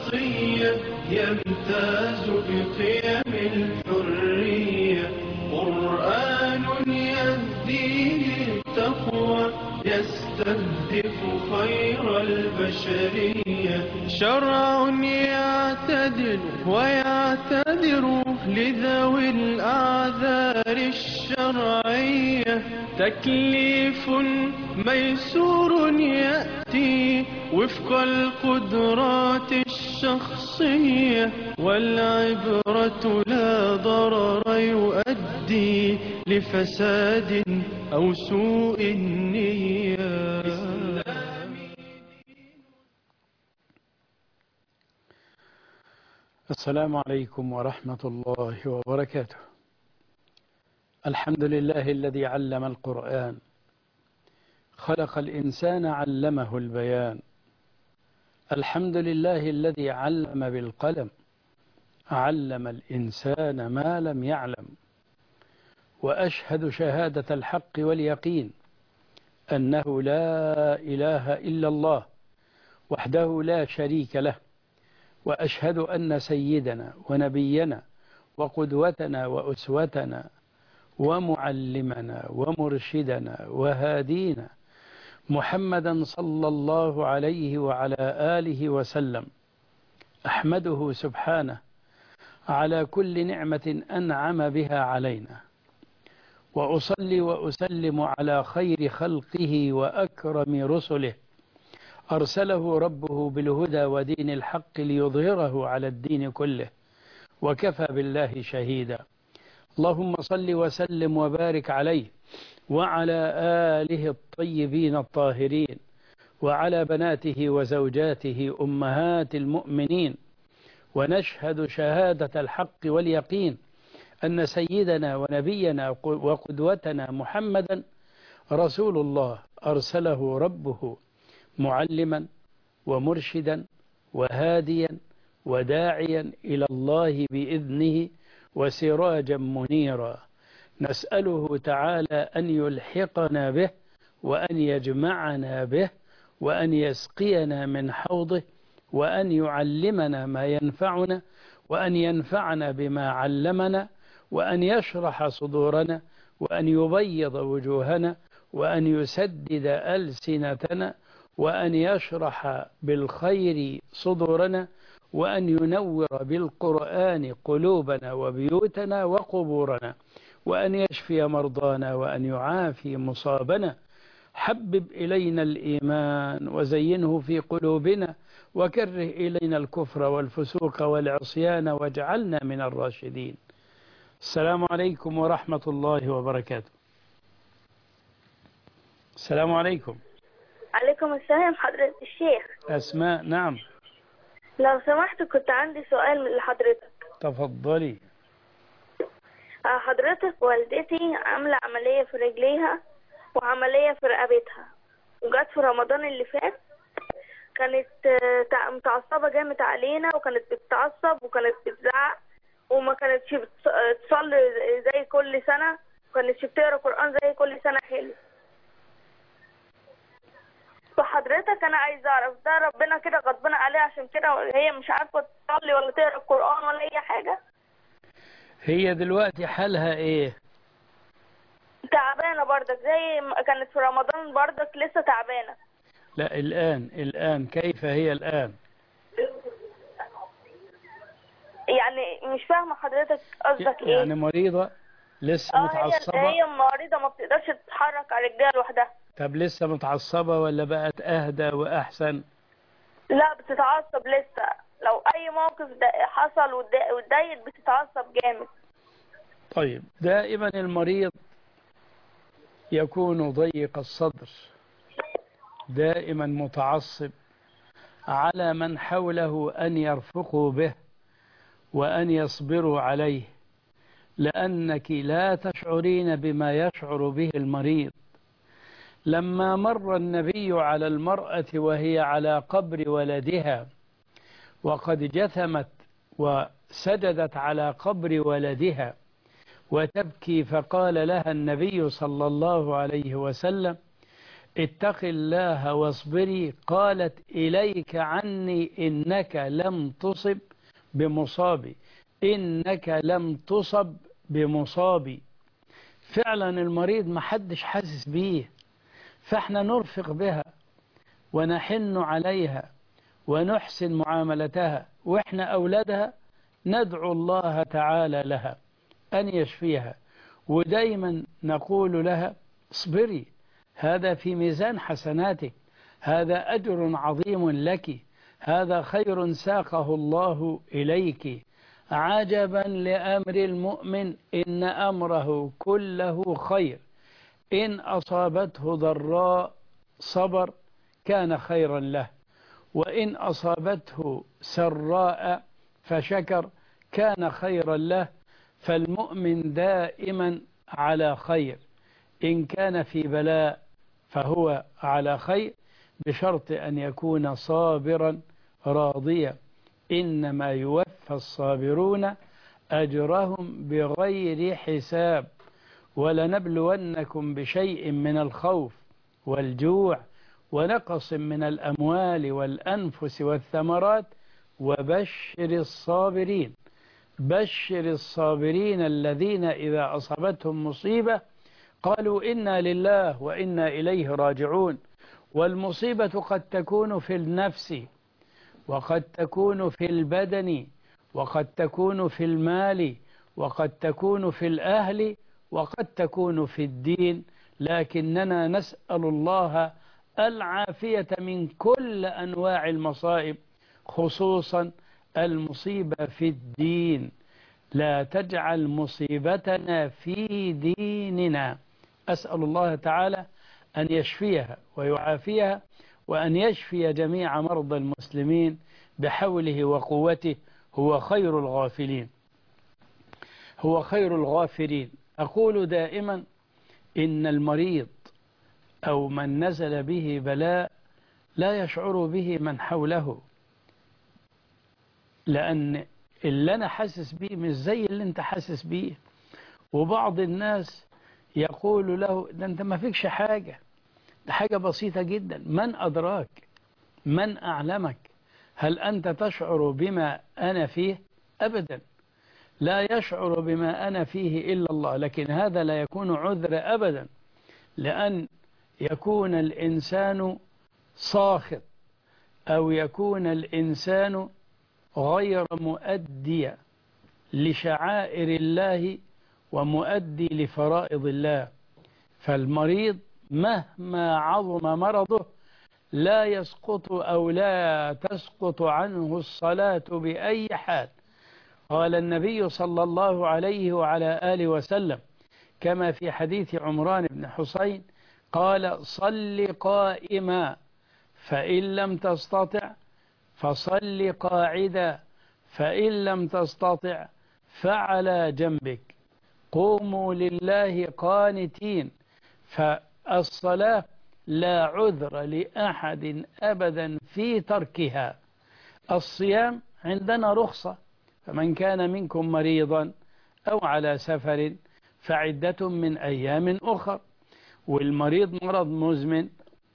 شخصية يمتاز بقيم الحرية قرآن يهدي للتقوى يستهدف خير البشرية شرع يعتدل ويعتذر لذوي الأعذار الشرعية تكليف ميسور يأتي وفق القدرات الشخصية والعبرة لا ضرر يؤدي لفساد أو سوء النية السلام عليكم ورحمة الله وبركاته الحمد لله الذي علم القرآن خلق الإنسان علمه البيان الحمد لله الذي علم بالقلم علم الإنسان ما لم يعلم وأشهد شهادة الحق واليقين أنه لا إله إلا الله وحده لا شريك له وأشهد أن سيدنا ونبينا وقدوتنا وأسوتنا ومعلمنا ومرشدنا وهادينا محمدا صلى الله عليه وعلى آله وسلم أحمده سبحانه على كل نعمة أنعم بها علينا وأصلي وأسلم على خير خلقه وأكرم رسله أرسله ربه بالهدى ودين الحق ليظهره على الدين كله وكفى بالله شهيدا اللهم صل وسلم وبارك عليه وعلى آله الطيبين الطاهرين وعلى بناته وزوجاته أمهات المؤمنين ونشهد شهادة الحق واليقين أن سيدنا ونبينا وقدوتنا محمدا رسول الله أرسله ربه معلما ومرشدا وهاديا وداعيا إلى الله بإذنه وسراجا منيرا نسأله تعالى أن يلحقنا به وأن يجمعنا به وأن يسقينا من حوضه وأن يعلمنا ما ينفعنا وأن ينفعنا بما علمنا وأن يشرح صدورنا وأن يبيض وجوهنا وأن يسدد ألسنتنا وأن يشرح بالخير صدورنا وأن ينور بالقرآن قلوبنا وبيوتنا وقبورنا وأن يشفي مرضانا وأن يعافي مصابنا حبب إلينا الإيمان وزينه في قلوبنا وكره إلينا الكفر والفسوق والعصيان واجعلنا من الراشدين السلام عليكم ورحمة الله وبركاته السلام عليكم عليكم السلام حضرة الشيخ أسماء نعم لو سمحت كنت عندي سؤال لحضرتك تفضلي آه، حضرتك والدتي عاملة عملية في رجليها وعملية في رقبتها وجت في رمضان اللي فات كانت آه، تع- متعصبة جامد علينا وكانت بتتعصب وكانت بتزعق وما كانتش بتص- آه، تصلي زي كل سنة وكانتش بتقرا قرآن زي كل سنة حلو فحضرتك انا عايز اعرف ده ربنا كده غضبان عليها عشان كده هي مش عارفه تصلي ولا تقرا القران ولا اي حاجه هي دلوقتي حالها ايه تعبانه برضك زي ما كانت في رمضان برضك لسه تعبانه لا الآن الآن كيف هي الآن يعني مش فاهمه حضرتك قصدك ايه يعني مريضة لسه اه هي متعصبة هي مريضه ما بتقدرش تتحرك على رجليها لوحدها طب لسه متعصبة ولا بقت أهدى وأحسن لا بتتعصب لسه لو اي موقف دا- حصل واتضايق- واتضايقت بتتعصب جامد طيب دائما المريض يكون ضيق الصدر دائما متعصب على من حوله أن يرفقوا به وأن يصبروا عليه لأنك لا تشعرين بما يشعر به المريض لما مر النبي على المرأة وهي على قبر ولدها وقد جثمت وسجدت على قبر ولدها وتبكي فقال لها النبي صلى الله عليه وسلم اتق الله واصبري قالت إليك عني إنك لم تصب بمصابي إنك لم تصب بمصابي فعلا المريض محدش حاسس بيه فاحنا نرفق بها ونحن عليها ونحسن معاملتها واحنا أولادها ندعو الله تعالى لها أن يشفيها ودايما نقول لها اصبري هذا في ميزان حسناتك هذا أجر عظيم لك هذا خير ساقه الله إليك عجبا لأمر المؤمن إن أمره كله خير إن أصابته ضراء صبر كان خيرا له وإن أصابته سراء فشكر كان خيرا له فالمؤمن دائما على خير إن كان في بلاء فهو على خير بشرط أن يكون صابرا راضيا إنما يوفى الصابرون أجرهم بغير حساب ولنبلونكم بشيء من الخوف والجوع ونقص من الأموال والأنفس والثمرات وبشر الصابرين بشر الصابرين الذين إذا أصابتهم مصيبة قالوا إنا لله وإنا إليه راجعون والمصيبة قد تكون في النفس وقد تكون في البدن وقد تكون في المال وقد تكون في الأهل وقد تكون في الدين لكننا نسأل الله العافية من كل أنواع المصائب خصوصا المصيبة في الدين لا تجعل مصيبتنا في ديننا أسأل الله تعالى أن يشفيها ويعافيها وأن يشفي جميع مرضى المسلمين بحوله وقوته هو خير الغافلين هو خير الغافرين أقول دائما إن المريض أو من نزل به بلاء لا يشعر به من حوله لأن اللي أنا حاسس بيه مش زي اللي أنت حاسس بيه وبعض الناس يقول له ده أنت ما فيكش حاجة ده حاجة بسيطة جدا من أدراك من أعلمك هل أنت تشعر بما أنا فيه أبدا لا يشعر بما أنا فيه إلا الله لكن هذا لا يكون عذر أبدا لأن يكون الإنسان ساخط أو يكون الإنسان غير مؤدي لشعائر الله ومؤدي لفرائض الله فالمريض مهما عظم مرضه لا يسقط أو لا تسقط عنه الصلاة بأي حال قال النبي صلى الله عليه وعلى آله وسلم كما في حديث عمران بن حسين قال صل قائما فإن لم تستطع فصل قاعدا فإن لم تستطع فعلى جنبك قوموا لله قانتين فالصلاة لا عذر لأحد أبدا في تركها الصيام عندنا رخصة فمن كان منكم مريضا أو على سفر فعدة من أيام أخر والمريض مرض مزمن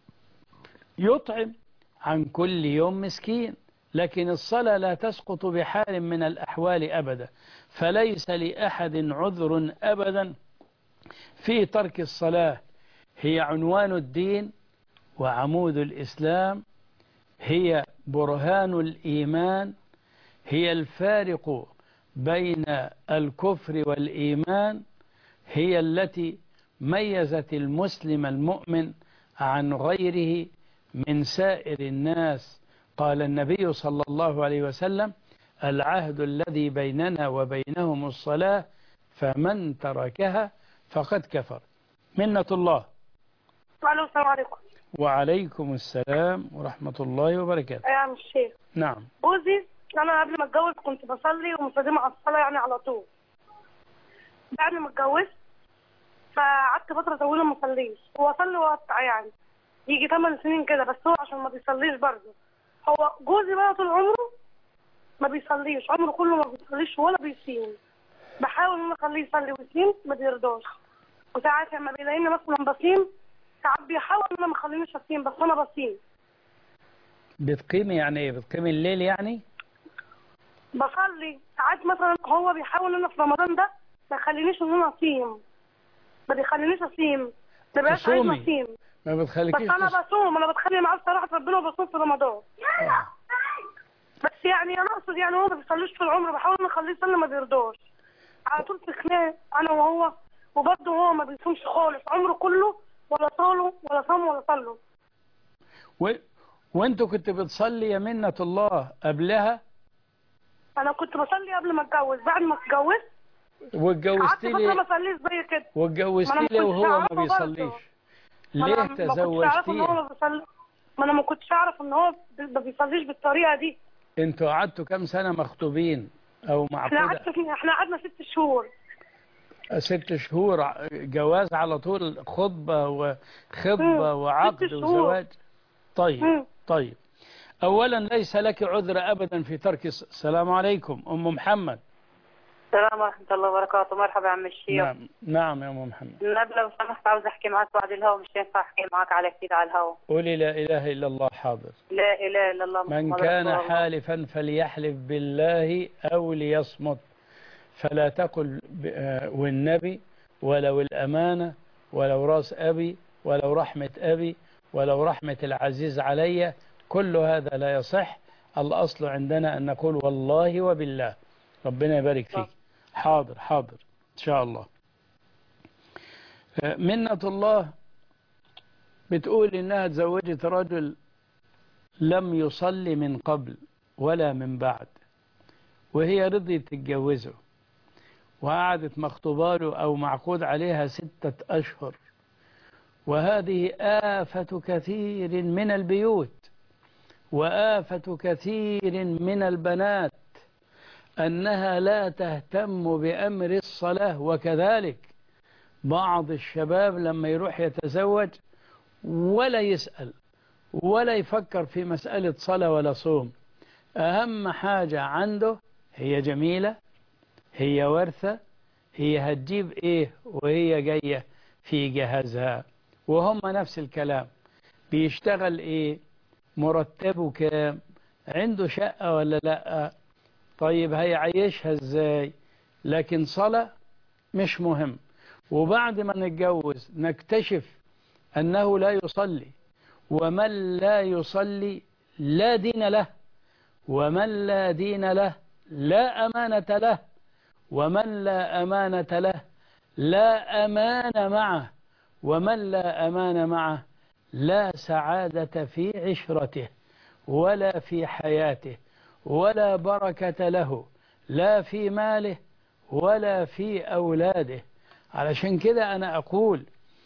يطعم عن كل يوم مسكين لكن الصلاة لا تسقط بحال من الأحوال أبدا فليس لأحد عذر أبدا في ترك الصلاة هي عنوان الدين وعمود الإسلام هي برهان الإيمان هي الفارق بين الكفر والإيمان هي التي ميزت المسلم المؤمن عن غيره من سائر الناس قال النبي صلى الله عليه وسلم العهد الذي بيننا وبينهم الصلاة فمن تركها فقد كفر منة الله الو السلام عليكم وعليكم السلام ورحمة الله وبركاته يا عم الشيخ نعم جوزي انا قبل ما اتجوز كنت بصلي وملتزمه على الصلاه يعني على طول بعد ما اتجوزت فقعدت فتره طويله ما اصليش هو اصلي واقطع يعني يجي 8 سنين كده بس هو عشان ما بيصليش برضه هو جوزي بقى طول عمره ما بيصليش عمره كله ما بيصليش ولا بيصيم بحاول ان انا اخليه يصلي ويصيم ما بيرضاش وساعات لما بيلاقيني مثلا بصيم ساعات بيحاول ان انا ما اخلينيش اصيم بس انا بصيم بتقيمي يعني ايه بتقيمي الليل يعني بصلي ساعات مثلا هو بيحاول ان انا في رمضان ده ما يخلينيش ان انا اصيم ما بيخلينيش اصيم ما بقاش عايز تصومي. اصيم ما بس بتخليكيش انا تص- بصوم انا بتخلي معاه بصراحه ربنا وبصوم في رمضان آه. بس يعني انا اقصد يعني هو ما بيصليش في العمر بحاول ان اخليه يصلي ما بيرضاش على طول في خناق انا وهو وبرضه هو ما بيصومش خالص عمره كله ولا صاله ولا صام ولا صلوا و... وانتوا كنت بتصلي يا منة الله قبلها انا كنت بصلي قبل ما اتجوز بعد ما اتجوزت قعدت واتجوزتي فتره ما لي اصليش زي كده ما واتجوزتي أنا لي ما وهو كنتش ما أعرفه بيصليش برضه. ما ليه أنا ما كنتش أعرف إن هو تزوجتيه ما بيصلي ما انا ما كنتش اعرف ان هو ما بيصليش بالطريقه دي انتوا قعدتوا كام سنة مخطوبين او احنا معقودة قعدنا احنا قعدنا ست شهور ست شهور ع- جواز على طول خطبة وخطبة مم. وعقد ست شهور. وزواج طيب مم. طيب أولا ليس لك عذر أبدا في ترك الص- السلام عليكم أم محمد السلام ورحمة الله وبركاته مرحبا يا عم الشيخ نعم نعم يا أم محمد النبي لو سمحت عاوز احكي معك بعد الهوا مش ينفع احكي معك على كده على الهوا قولي لا إله إلا الله حاضر لا اله الا الله من محمد كان رسول الله. حالفا فليحلف بالله أو ليصمت فلا تقل ب- آه، والنبي ولو الأمانة ولو راس أبي ولو رحمة أبي ولو رحمة العزيز علي كل هذا لا يصح الأصل عندنا أن نقول والله وبالله ربنا يبارك فيك حاضر حاضر إن شاء الله آه، منة الله بتقول إنها تزوجت رجل لم يصلي من قبل ولا من بعد وهي رضيت تتجوزه وقعدت مخطوبة له أو معقود عليها ستة أشهر وهذه آفة كثير من البيوت وآفة كثير من البنات أنها لا تهتم بأمر الصلاة وكذلك بعض الشباب لما يروح يتزوج ولا يسأل ولا يفكر في مسألة صلاة ولا صوم أهم حاجة عنده هي جميلة هي ورثة هي هتجيب إيه وهي جاية في جهازها وهم نفس الكلام بيشتغل إيه مرتبه كام عنده شقة ولا لأ طيب هيعيشها إزاي لكن صلاة مش مهم وبعد ما نتجوز نكتشف أنه لا يصلي ومن لا يصلي لا دين له ومن لا دين له لا أمانة له ومن لا أمانة له لا أمان معه ومن لا أمان معه لا سعادة في عشرته ولا في حياته ولا بركة له لا في ماله ولا في أولاده علشان كده أنا أقول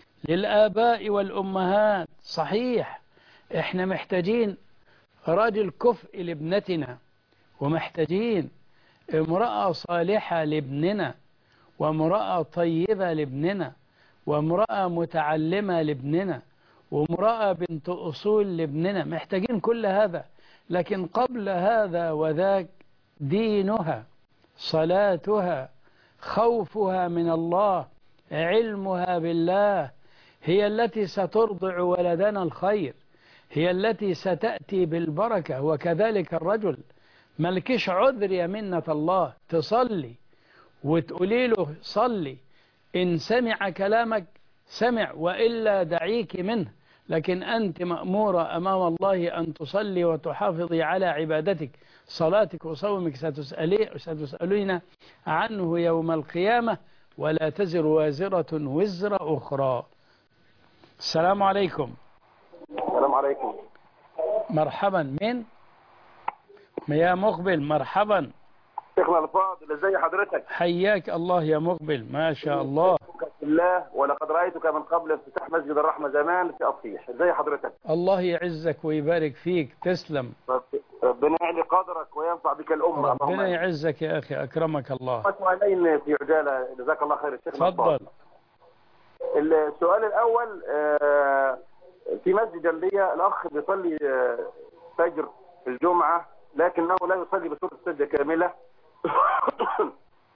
للآباء والأمهات صحيح إحنا محتاجين راجل كفء لابنتنا ومحتاجين امرأة صالحة لابننا وامرأة طيبة لابننا وامرأة متعلمة لابننا وامرأة بنت أصول لابننا محتاجين كل هذا لكن قبل هذا وذاك دينها صلاتها خوفها من الله علمها بالله هي التي سترضع ولدنا الخير هي التي ستأتي بالبركة وكذلك الرجل ملكش عذر يا منة الله تصلي وتقولي له صلي إن سمع كلامك سمع وإلا دعيك منه لكن أنت مأمورة أمام الله أن تصلي وتحافظي على عبادتك صلاتك وصومك ستسألي ستسألين عنه يوم القيامة ولا تزر وازرة وزر أخرى السلام عليكم السلام عليكم مرحبا من يا مقبل مرحبا شيخنا الفاضل ازي حضرتك حياك الله يا مقبل ما شاء الله في الله ولقد رايتك من قبل افتتاح مسجد الرحمة زمان في أصيح ازي حضرتك الله يعزك ويبارك فيك تسلم رب- ربنا يعلي قدرك وينفع بك الأمة اللهم ربنا آمين. يعزك يا أخي أكرمك الله سؤالين في عجالة جزاك الله خير الشيخ تفضل السؤال الأول آه، في مسجد جنبية الأخ بيصلي آه، فجر الجمعة لكنه لا يصلي بسورة السجدة كاملة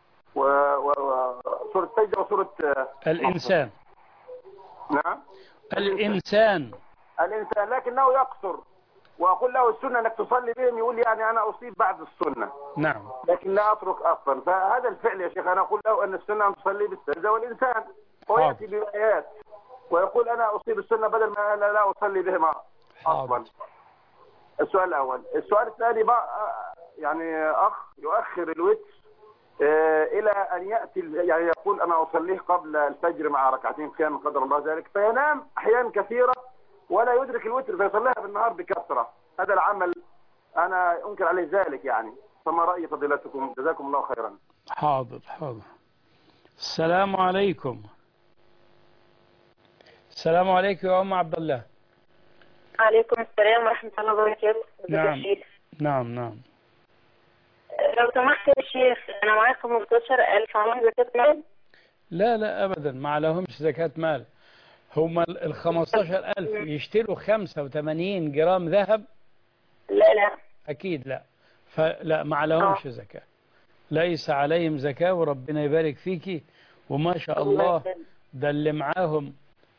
و- و- وسورة السجدة وسورة آه، الإنسان نعم الإنسان الإنسان لكنه يقصر وأقول له السنة أنك تصلي بهم يقول لي يعني أنا أصيب بعد السنة نعم لكن لا أترك أصلا فهذا الفعل يا شيخ أنا أقول له أن السنة أن تصلي بالسجدة والإنسان هو حاضر. يأتي بآيات ويقول أنا أصيب السنة بدل ما لا, لا أصلي بهما حاضر. أصلا السؤال الأول السؤال الثاني بقى آه، يعني أخ يؤخر الوتر آه، إلى أن يأتي ال- يعني يقول أنا أصليه قبل الفجر مع ركعتين كان قدر الله ذلك فينام أحيان كثيرة ولا يدرك الوتر فيصليها بالنهار بكثرة هذا العمل أنا أنكر عليه ذلك يعني فما رأي فضيلتكم جزاكم الله خيرا حاضر حاضر السلام عليكم السلام عليكم يا أم عبد الله عليكم السلام ورحمة الله وبركاته ازيك يا نعم. شيخ نعم نعم لو سمحت يا شيخ أنا معايا 15000 عمل زكاة مال لا لا أبدا ما لهمش زكاة مال هم ال 15000 يشتروا 85 جرام ذهب لا لا أكيد لا فلا ما لهمش زكاة ليس عليهم زكاة وربنا يبارك فيكي وما شاء الله يسلمك. ده اللي معاهم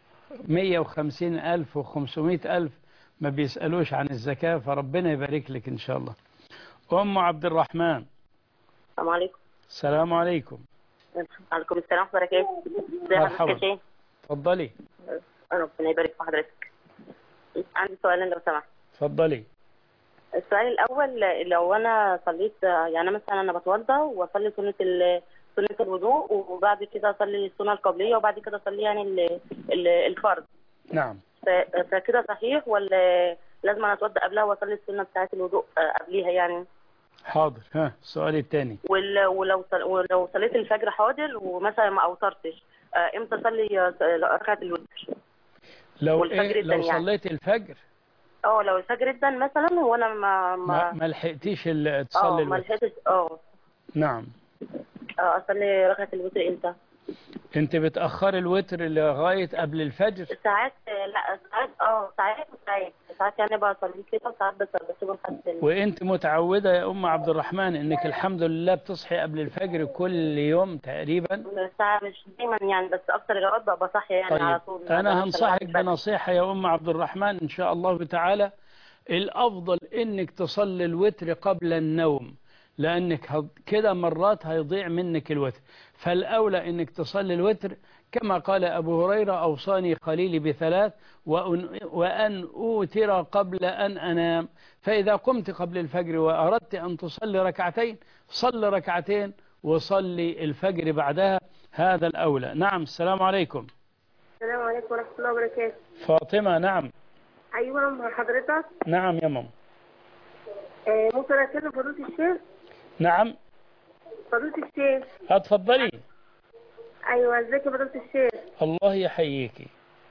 150 ألف و500 ألف ما بيسألوش عن الزكاة فربنا يبارك لك إن شاء الله أم عبد الرحمن السلام عليكم السلام عليكم عليكم السلام ورحمة الله وبركاته ازي مرحبا. حضرتك يا شيخ تفضلي ربنا يبارك في حضرتك عندي سؤالين لو سمحت تفضلي السؤال الأول لو أنا صليت يعني مثلا أنا بتوضى وأصلي سنة ال سنة الوضوء وبعد كده أصلي السنة القبلية وبعد كده أصلي يعني ال- ال- الفرض نعم ف- فكده صحيح ولا لازم أنا أتوضى قبلها وأصلي السنة بتاعت الوضوء آه، قبليها يعني حاضر ها السؤال الثاني وال- ولو صل- ولو صليت الفجر حاضر ومثلا ما أوترتش آه، إمتى أصلي آه، ركعة الوتر لو والفجر إيه لو الدنيا. صليت الفجر اه لو الفجر ادن مثلا وانا ما ما, ما ما لحقتيش ال- اه تصلي ما الوتر لحقتش اه نعم آه، اصلي ركعه الوتر امتى انت بتأخر الوتر لغاية قبل الفجر ساعات آه، لا ساعات اه ساعات وساعات ساعات يعني بصلي كده وساعات بس بسيبه لحد ال- وانت متعودة يا ام عبد الرحمن انك الحمد لله بتصحي قبل الفجر كل يوم تقريبا ساعة مش دايما يعني بس اكتر الاوقات ببقى بصحي يعني على طيب طول انا هنصحك بس- بنصيحة يا ام عبد الرحمن ان شاء الله تعالى الافضل انك تصلي الوتر قبل النوم لانك هض- كده مرات هيضيع منك الوتر فالاولى انك تصلي الوتر كما قال ابو هريرة اوصاني خليلي بثلاث وأن, وان اوتر قبل ان انام فاذا قمت قبل الفجر واردت ان تصلي ركعتين صل ركعتين وصلي الفجر بعدها هذا الاولى نعم السلام عليكم السلام عليكم ورحمة الله وبركاته فاطمة نعم أيوة مع حضرتك نعم يا ماما آه، ممكن أتكلم فضيلة الشيخ نعم فضيلة الشيخ اتفضلي أيوة ازيك يا فضيلة الشيخ الله يحييكي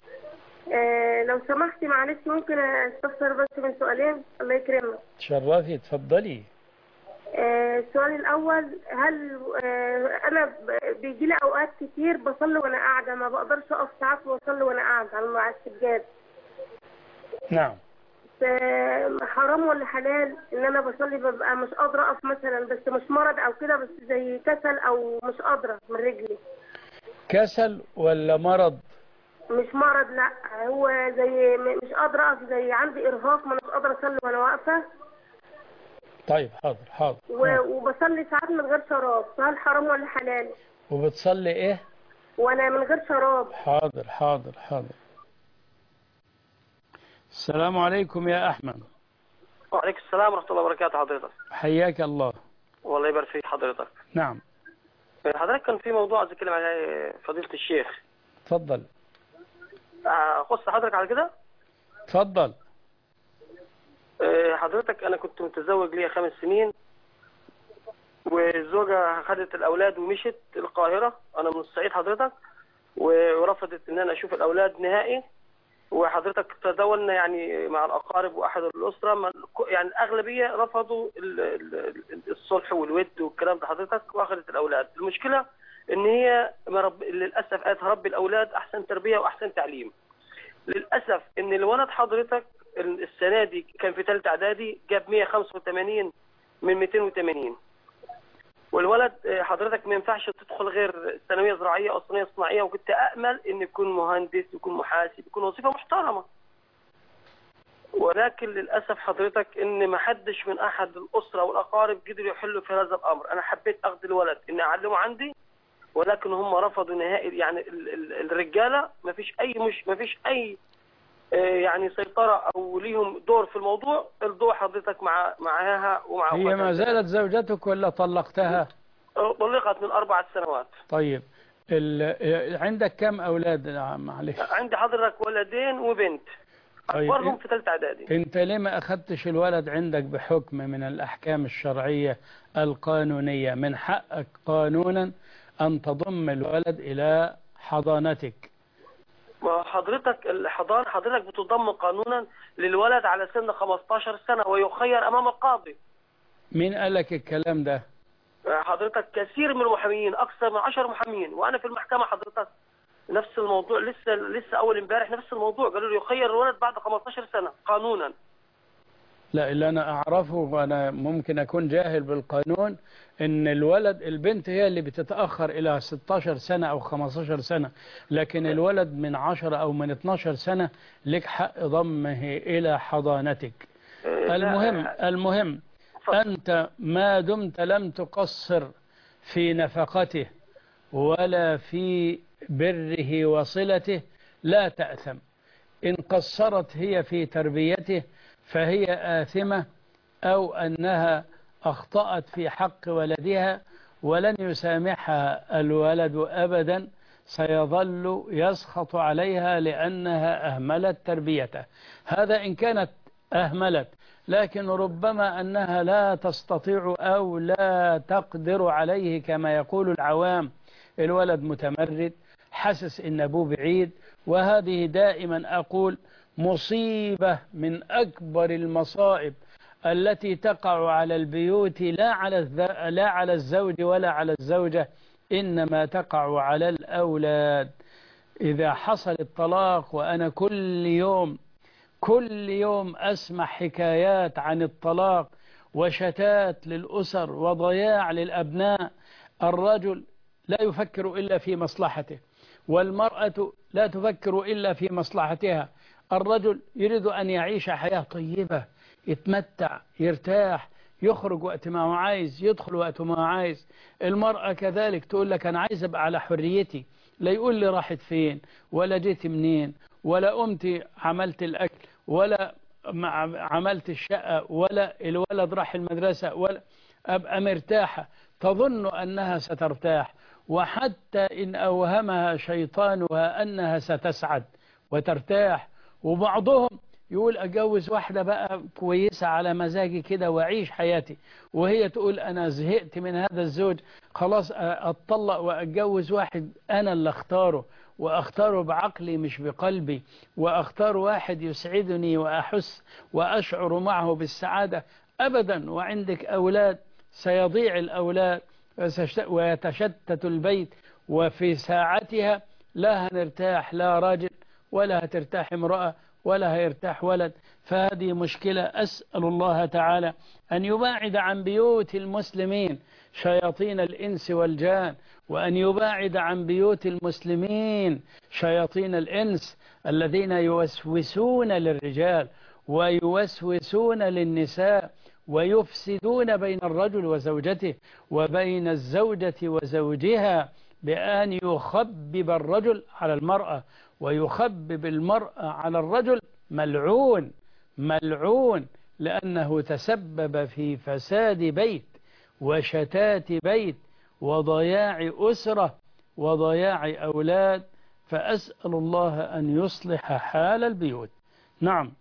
آه، لو سمحتي معلش ممكن استفسر بس من سؤالين الله يكرمك تشرفي تفضلي آه، السؤال الأول هل آه، أنا ب- بيجي لي أوقات كتير بصلي وأنا قاعدة ما بقدرش أقف ساعات وأصلي وأنا قاعدة على على السجاد نعم ف- حرام ولا حلال إن أنا بصلي ببقى مش قادرة أقف مثلا بس مش مرض أو كده بس زي كسل أو مش قادرة من رجلي كسل ولا مرض مش مرض لا هو زي م- مش قادرة أقف زي عندي إرهاق ما مش قادرة أصلي وأنا واقفة طيب حاضر حاضر و- نعم. وبصلي ساعات من غير شراب فهل حرام ولا حلال وبتصلي ايه وأنا من غير شراب حاضر حاضر حاضر السلام عليكم يا احمد وعليكم السلام ورحمة الله وبركاته حضرتك حياك الله والله يبارك فيك حضرتك نعم حضرتك كان في موضوع عايز اتكلم عليه فضيلة الشيخ تفضل اخص حضرتك على كده تفضل آه، حضرتك انا كنت متزوج ليا خمس سنين والزوجة خدت الاولاد ومشت القاهرة انا من الصعيد حضرتك ورفضت ان انا اشوف الاولاد نهائي وحضرتك تداولنا يعني مع الاقارب واحد الاسره ما- يعني الاغلبيه رفضوا ال- ال- ال- الصلح والود والكلام ده حضرتك واخذت الاولاد المشكله ان هي مرب... للاسف قالت هربي الاولاد احسن تربيه واحسن تعليم للاسف ان الولد حضرتك ال- السنه دي كان في ثالثه اعدادي جاب 185 من 280 والولد آه، حضرتك ما ينفعش تدخل غير ثانويه زراعيه او ثانويه صناعيه وكنت امل ان يكون مهندس يكون محاسب يكون وظيفه محترمه ولكن للاسف حضرتك ان ما حدش من احد الاسره والاقارب قدروا يحلوا في هذا الامر انا حبيت اخذ الولد اني اعلمه عندي ولكن هم رفضوا نهائي يعني ال- ال- الرجاله ما فيش اي مش ما فيش اي آه، يعني سيطره او ليهم دور في الموضوع الضوء حضرتك مع معاها ومع هي ما أخواتها. زالت زوجتك ولا طلقتها آه، طلقت من اربع سنوات طيب ال... عندك كم أولاد نعم، معلش عندي حضرتك ولدين وبنت طيب اكبرهم إن- في ثالثه اعدادي انت ليه ما اخدتش الولد عندك بحكم من الاحكام الشرعية القانونية من حقك قانونا ان تضم الولد الى حضانتك ما حضرتك الحضانه حضرتك بتضم قانونا للولد على سن 15 سنه ويخير امام القاضي مين قال لك الكلام ده حضرتك كثير من المحامين اكثر من 10 محامين وانا في المحكمه حضرتك نفس الموضوع لسه لسه اول امبارح نفس الموضوع قالوا لي يخير الولد بعد 15 سنه قانونا لا اللي انا اعرفه وانا ممكن اكون جاهل بالقانون ان الولد البنت هي اللي بتتاخر الى 16 سنه او 15 سنه لكن الولد من 10 او من 12 سنه لك حق ضمه الى حضانتك آه، المهم لا، المهم اتفضل. انت ما دمت لم تقصر في نفقته ولا في بره وصلته لا تأثم إن قصرت هي في تربيته فهي آثمة أو أنها أخطأت في حق ولدها ولن يسامحها الولد أبدا سيظل يسخط عليها لأنها أهملت تربيته هذا إن كانت أهملت لكن ربما أنها لا تستطيع أو لا تقدر عليه كما يقول العوام الولد متمرد حسس إن أبوه بعيد وهذه دائما أقول مصيبة من أكبر المصائب التي تقع على البيوت لا على الذ- لا على الزوج ولا على الزوجة إنما تقع على الأولاد إذا حصل الطلاق وأنا كل يوم كل يوم أسمع حكايات عن الطلاق وشتات للأسر وضياع للأبناء الرجل لا يفكر إلا في مصلحته والمرأة لا تفكر إلا في مصلحتها الرجل يريد أن يعيش حياة طيبة يتمتع يرتاح يخرج وقت ما هو عايز يدخل وقت ما هو عايز المرأة كذلك تقول لك أنا عايز أبقى على حريتي لا يقول لي راحت فين ولا جيت منين ولا قمت عملت الأكل ولا مع- عملت الشقة ولا الولد راح المدرسة ولا أبقى مرتاحة تظن أنها سترتاح وحتى إن أوهمها شيطانها أنها ستسعد وترتاح وبعضهم يقول أتجوز واحدة بقى كويسة على مزاجي كده وأعيش حياتي وهي تقول أنا زهقت من هذا الزوج خلاص أتطلق وأتجوز واحد أنا اللي أختاره وأختاره بعقلي مش بقلبي وأختار واحد يسعدني وأحس وأشعر معه بالسعادة أبدا وعندك أولاد سيضيع الأولاد وسيشت- ويتشتت البيت وفي ساعتها لا هنرتاح لا راجل ولا هترتاح امرأة ولا هيرتاح ولد فهذه مشكلة أسأل الله تعالى أن يباعد عن بيوت المسلمين شياطين الإنس والجان وأن يباعد عن بيوت المسلمين شياطين الإنس الذين يوسوسون للرجال ويوسوسون للنساء ويفسدون بين الرجل وزوجته وبين الزوجة وزوجها بأن يخبب الرجل على المرأة ويخبب المرأة على الرجل ملعون ملعون لأنه تسبب في فساد بيت وشتات بيت وضياع أسرة وضياع أولاد فأسأل الله أن يصلح حال البيوت نعم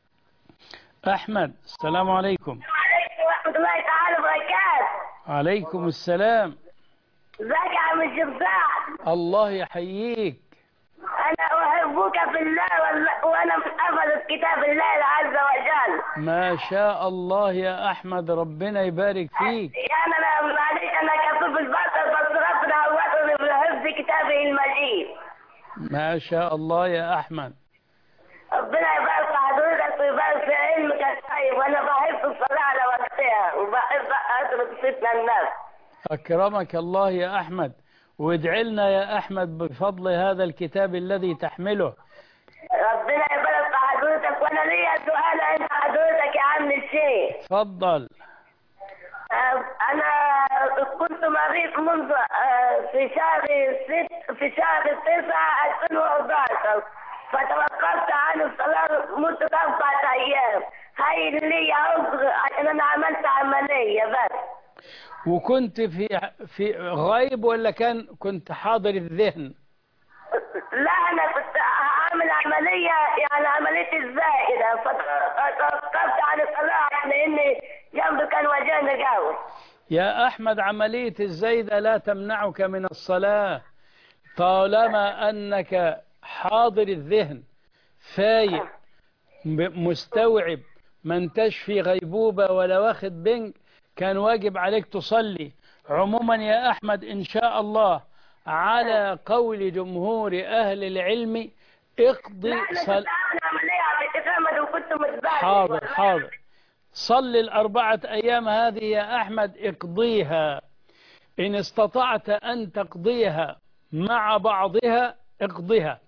أحمد السلام عليكم عليكم ورحمة الله تعالى وبركاته عليكم السلام ازيك يا عم الجبار الله يحييك انا احبك في الله وال- وانا محفظ كتاب الله عز وجل ما شاء الله يا أحمد ربنا يبارك فيك يعني انا معلش انا كفيف البصر بس ربنا عوضني بحفظ كتابه المجيد ما شاء الله يا أحمد ربنا يبارك في حضرتك ويبارك في علمك الطيب وانا بحب الصلاة على وقتها وبحب اترك فتنة الناس أكرمك الله يا أحمد وادعي لنا يا أحمد بفضل هذا الكتاب الذي تحمله ربنا يبارك في حضرتك وانا ليا سؤال عند حضرتك يا عم الشيخ تفضل آه، انا كنت مريض منذ آه، في شهر ست في شهر تسعة 2011 فتوقفت عن الصلاة مدة أربعة أيام هاي لي عذر عشان أنا عملت عملية بس وكنت في في غيب ولا كان كنت حاضر الذهن لا أنا كنت هعمل عملية يعني عملية الزائدة فتوقفت عن الصلاة لأن جنبي كان وجعني قوي يا أحمد عملية الزيدة لا تمنعك من الصلاة طالما أنك حاضر الذهن فايق م- مستوعب ما انتش في غيبوبة ولا واخد بنج كان واجب عليك تصلي عموما يا أحمد إن شاء الله على قول جمهور أهل العلم اقضي لا أنا صل... كنت عامل عملية باعتماد وكنت متبهدل حاضر والله. حاضر صل الأربعة أيام هذه يا أحمد اقضيها إن استطعت أن تقضيها مع بعضها اقضها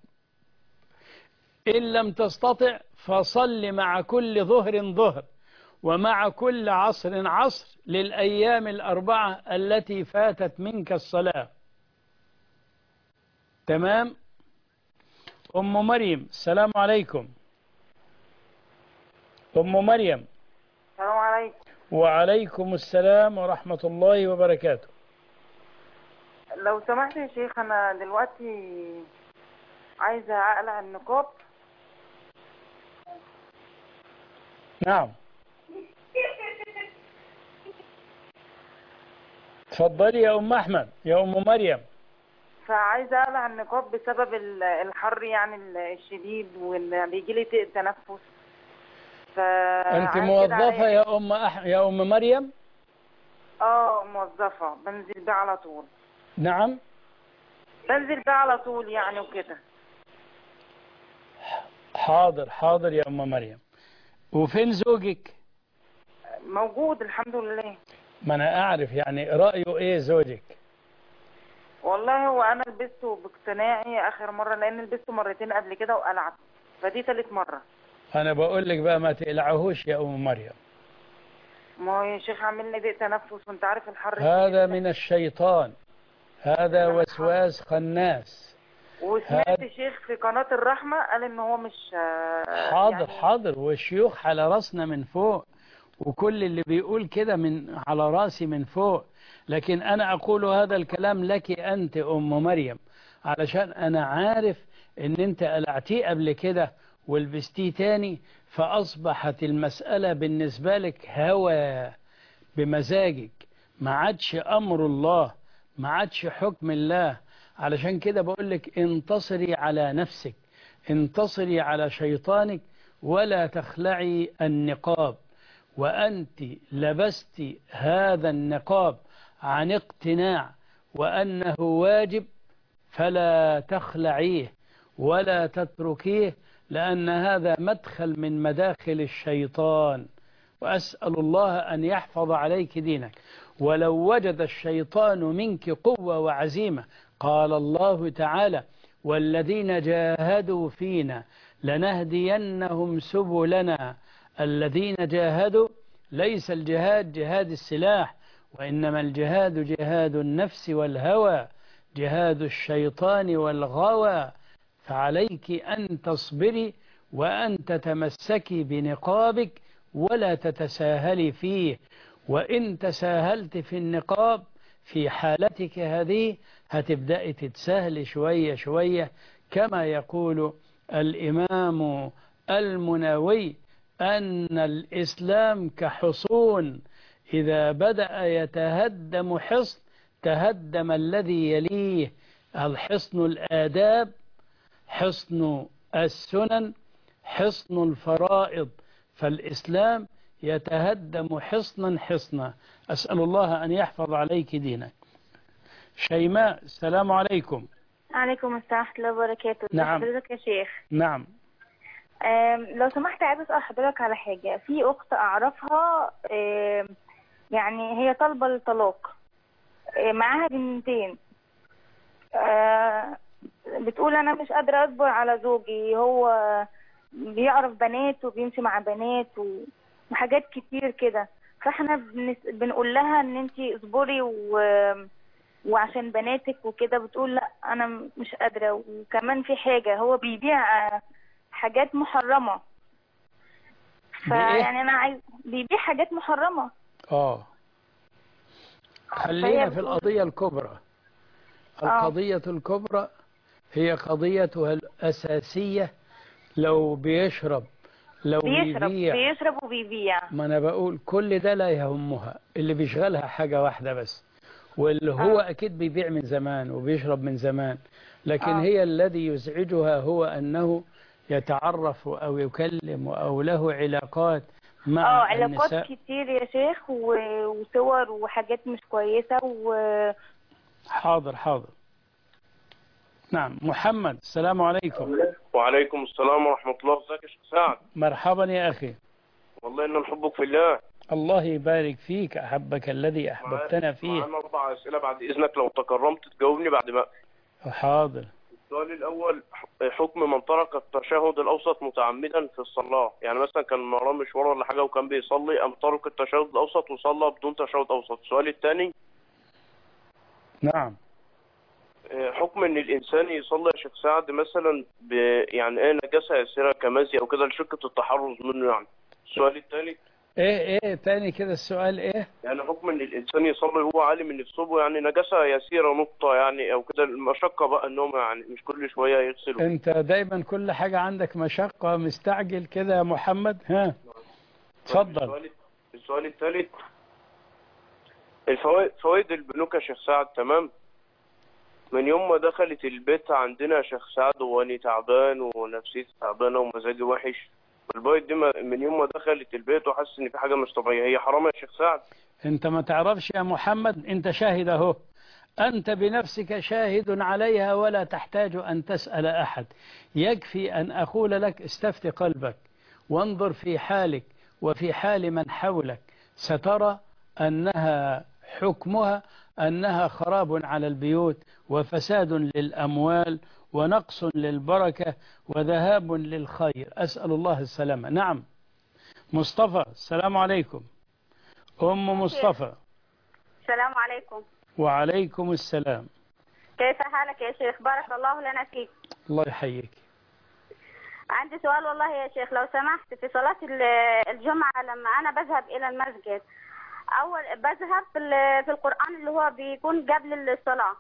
إن لم تستطع فصل مع كل ظهر ظهر ومع كل عصر عصر للأيام الأربعة التي فاتت منك الصلاة تمام أم مريم السلام عليكم أم مريم السلام عليكم وعليكم السلام ورحمة الله وبركاته لو سمحت يا شيخ انا دلوقتي عايزه اقلع النقاب نعم تفضلي يا أم أحمد يا أم مريم فعايزه اقلع النقاب بسبب ال- الحر يعني ال- الشديد وان بيجي لي ضيق تنفس ف أنت موظفة يا أم أح... يا أم مريم اه موظفه بنزل بيه على طول نعم بنزل بيه على طول يعني وكده حاضر حاضر يا أم مريم وفين زوجك موجود الحمد لله ما أنا أعرف يعني رأيه إيه زوجك والله هو انا لبسته باقتناعي اخر مره لان لبسته مرتين قبل كده وقلعته فدي تالت مره أنا بقول لك بقى ما تقلعهوش يا أم مريم ما هو يا شيخ عامل لي ضيق تنفس وانت عارف الحر هذا الشديد من الشيطان هذا وسواس خناس وسمعت هذا- شيخ في قناة الرحمة قال ان هو مش آه، حاضر يعني حاضر والشيوخ على راسنا من فوق وكل اللي بيقول كده من على راسي من فوق لكن أنا أقول هذا الكلام لك أنت أم مريم علشان أنا عارف إن أنت قلعتيه قبل كده ولبستيه تاني فأصبحت المسألة بالنسبة لك هوى بمزاجك ما عادش أمر الله ما عادش حكم الله علشان كده بقول لك انتصري على نفسك انتصري على شيطانك ولا تخلعي النقاب وأنت لبست هذا النقاب عن اقتناع وأنه واجب فلا تخلعيه ولا تتركيه لأن هذا مدخل من مداخل الشيطان وأسأل الله أن يحفظ عليك دينك ولو وجد الشيطان منك قوة وعزيمة قال الله تعالى والذين جاهدوا فينا لنهدينهم سبلنا الذين جاهدوا ليس الجهاد جهاد السلاح وإنما الجهاد جهاد النفس والهوى جهاد الشيطان والغوى فعليك أن تصبري وأن تتمسكي بنقابك ولا تتساهلي فيه وإن تساهلت في النقاب في حالتك هذه هتبدأي تتساهلي شوية شوية كما يقول الإمام المناوي أن الإسلام كحصون إذا بدأ يتهدم حصن تهدم الذي يليه الحصن الآداب حصن السنن حصن الفرائض فالإسلام يتهدم حصنا حصنا أسأل الله أن يحفظ عليك دينك شيماء السلام عليكم عليكم السلام ورحمة الله وبركاته ازي نعم. حضرتك يا شيخ نعم أم، لو سمحت عايزة أسأل حضرتك على حاجة في أخت أعرفها أم، يعني هي طالبة الطلاق آه، معاها بنتين آه، بتقول انا مش قادره اصبر على زوجي هو بيعرف بنات وبيمشي مع بنات و- وحاجات كتير كده فاحنا بنس- بنقول لها ان انت اصبري و... وعشان بناتك وكده بتقول لا انا مش قادره وكمان في حاجه هو بيبيع آه، حاجات محرمه بإيه؟ فيعني انا عايز بيبيع حاجات محرمه اه خلينا فهي في بتقول- القضية الكبرى آه. القضية الكبرى هي قضيتها الأساسية لو بيشرب لو بيشرب بيبيع بيشرب وبيبيع ما أنا بقول كل ده لا يهمها اللي بيشغلها حاجة واحدة بس واللي هو آه. أكيد بيبيع من زمان وبيشرب من زمان لكن آه. هي الذي يزعجها هو أنه يتعرف أو يكلم أو له علاقات مع اه علاقات النساء كتير يا شيخ و- وصور وحاجات مش كويسة و حاضر حاضر نعم محمد السلام عليكم وعليكم السلام ورحمة الله ازيك يا شيخ سعد مرحبا يا أخي والله إن نحبك في الله الله يبارك فيك أحبك الذي أحببتنا فيه معانا أربع أسئلة بعد إذنك لو تكرمت تجاوبني بعد ما حاضر السؤال الأول حكم من ترك التشهد الأوسط متعمدا في الصلاة يعني مثلا كان وراه مشوار ولا حاجة وكان بيصلي أم ترك التشهد الأوسط وصلى بدون تشهد أوسط السؤال الثاني نعم حكم ان الانسان يصلي يا شيخ سعد مثلا ب يعني ايه نجاسه يسيره كمزي او كده لشقه التحرز منه يعني السؤال الثاني إيه إيه تاني كده السؤال إيه يعني حكم ان الانسان يصلي وهو عالم ان في صوبه يعني نجاسه يسيره نقطه يعني او كده المشقه بقى ان هو يعني مش كل شويه يغسل أنت دايما كل حاجة عندك مشقة مستعجل كده يا محمد ها اتفضل السؤال السؤال الثالث الفوائد فوائد البنوك يا شيخ سعد تمام من يوم ما دخلت البيت عندنا يا شيخ سعد واني تعبان ونفسيتي تعبانه ومزاجي وحش البيت دي ما- من يوم ما دخلت البيت وحاسس ان في حاجه مش طبيعيه هي حرام يا شيخ سعد أنت ما تعرفش يا محمد أنت شاهد أهو أنت بنفسك شاهد عليها ولا تحتاج أن تسأل أحد يكفي أن أقول لك استفت قلبك وانظر في حالك وفي حال من حولك سترى أنها حكمها أنها خراب على البيوت وفساد للأموال ونقص للبركة وذهاب للخير أسأل الله السلامة نعم مصطفى السلام عليكم أم مصطفى السلام عليكم وعليكم السلام كيف حالك يا شيخ بارك الله لنا فيك الله يحييك عندي سؤال والله يا شيخ لو سمحت في صلاة ال- الجمعة لما أنا بذهب إلى المسجد أول بذهب في ال- في القرآن اللي هو بيكون قبل الصلاة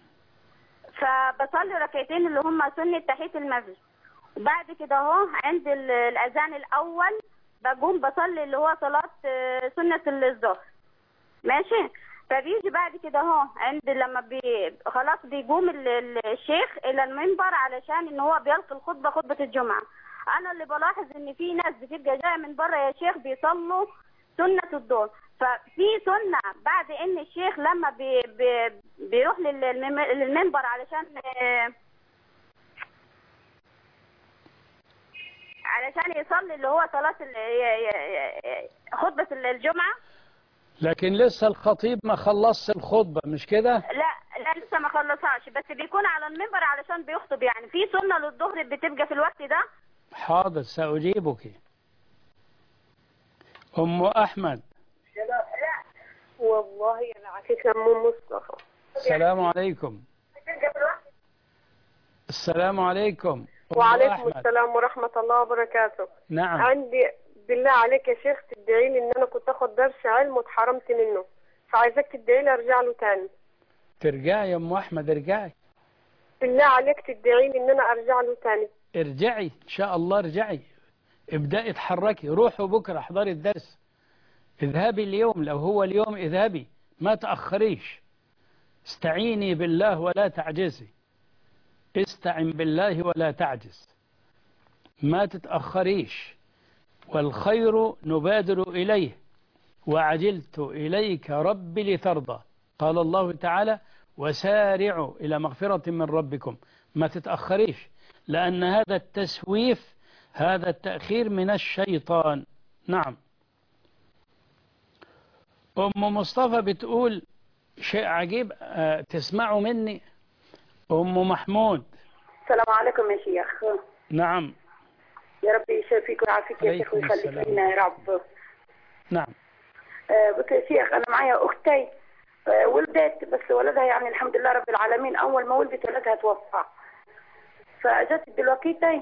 فبصلي ركعتين اللي هم سنة تحية المسجد وبعد كده اهو عند ال- الأذان الأول بقوم بصلي اللي هو صلاة آه، سنة الظهر ماشي فبيجي بعد كده اهو عند لما بي خلاص بيقوم ال- ال- الشيخ الى المنبر علشان ان هو بيلقي الخطبه خطبه الجمعه انا اللي بلاحظ ان في ناس بتبقى جايه من بره يا شيخ بيصلوا سنه الدور ففي سنه بعد ان الشيخ لما بي بي بيروح لل- للمم- للمنبر علشان آه، علشان يصلي اللي هو صلاه ال- ي- ي- ي- خطبه الجمعه لكن لسه الخطيب ما خلصش الخطبة مش كده لا لا لسه ما خلصهاش بس بيكون على المنبر علشان بيخطب يعني في سنة للظهر بتبقى في الوقت ده حاضر سأجيبك أم أحمد والله انا عكيك ام مصطفى السلام عليكم السلام عليكم أم وعليكم أحمد. السلام ورحمة الله وبركاته نعم عندي بالله عليك يا شيخ تدعي لي ان انا كنت اخد درس علم واتحرمت منه فعايزاك تدعي لي ارجع له تاني ترجعي يا أم أحمد ارجعي بالله عليك تدعي لي ان انا ارجع له تاني ارجعي إن شاء الله ارجعي ابدأي اتحركي روحوا بكرة احضري الدرس اذهبي اليوم لو هو اليوم اذهبي ما تأخريش استعيني بالله ولا تعجزي استعن بالله ولا تعجز ما تتأخريش والخير نبادر إليه وعجلت إليك ربي لترضى قال الله تعالى وسارعوا إلى مغفرة من ربكم ما تتأخريش لأن هذا التسويف هذا التأخير من الشيطان نعم أم مصطفى بتقول شيء عجيب آه، تسمعوا مني أم محمود السلام عليكم يا شيخ نعم يا رب يشافيك ويعافيك يا شيخ عليكم ويخليك السلام. لنا يا رب نعم آه، بص يا شيخ انا معايا اختي آه، ولدت بس ولدها يعني الحمد لله رب العالمين اول ما ولدت ولدها توفى فجت دلوقتي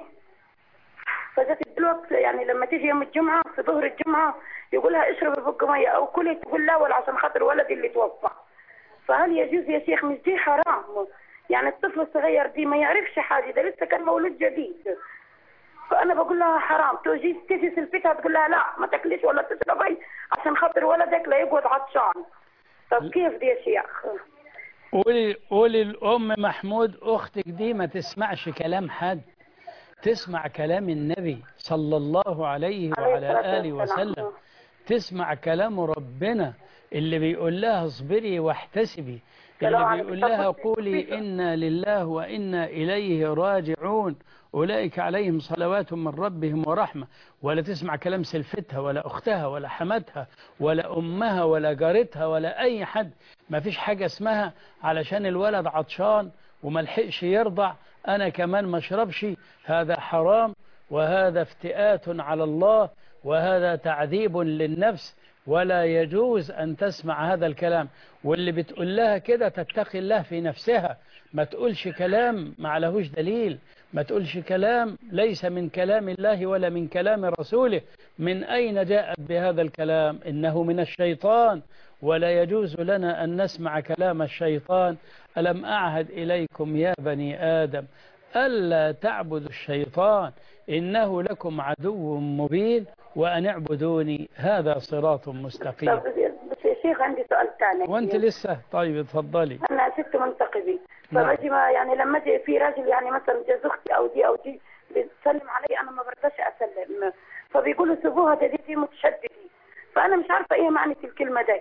فجت دلوقتي يعني لما تيجي يوم الجمعه في ظهر الجمعه يقولها اشربي بق ميه او كلي تقول لا ولا عشان خاطر ولدي اللي توفى فهل يجوز يا شيخ مش دي حرام يعني الطفل الصغير دي ما يعرفش حاجه ده لسه كان مولود جديد فانا بقول لها حرام تجي تجي سلفتها تقول لها لا ما تاكليش ولا تشربي عشان خاطر ولدك لا يقعد عطشان طب كيف دي يا شيخ قولي قولي الأم محمود أختك دي ما تسمعش كلام حد تسمع كلام النبي صلى الله عليه وعلى الصلاة آله والسلام. وسلم تسمع كلام ربنا اللي بيقول لها اصبري واحتسبي سلام اللي عليكم. بيقول لها طب قولي إنا لله وإنا إليه راجعون أولئك عليهم صلوات من ربهم ورحمة ولا تسمع كلام سلفتها ولا أختها ولا حماتها ولا أمها ولا جارتها ولا أي حد ما فيش حاجة اسمها علشان الولد عطشان وما لحقش يرضع أنا كمان ما اشربش هذا حرام وهذا افتئات على الله وهذا تعذيب للنفس ولا يجوز أن تسمع هذا الكلام واللي بتقول لها كده تتقي الله في نفسها ما تقولش كلام ما عليهوش دليل ما تقولش كلام ليس من كلام الله ولا من كلام رسوله من أين جاءت بهذا الكلام إنه من الشيطان ولا يجوز لنا أن نسمع كلام الشيطان ألم أعهد إليكم يا بني آدم ألا تعبدوا الشيطان إنه لكم عدو مبين وأن اعبدوني هذا صراط مستقيم طب بس يا شيخ عندي سؤال ثاني وانت لسه طيب اتفضلي انا ست منتقبين نعم. فبجي ما يعني لما اجي في راجل يعني مثلا جوز اختي او دي او دي بتسلم علي انا ما برضاش اسلم فبيقولوا سيبوها ده دي, دي متشددين فانا مش عارفه ايه معنى الكلمه دي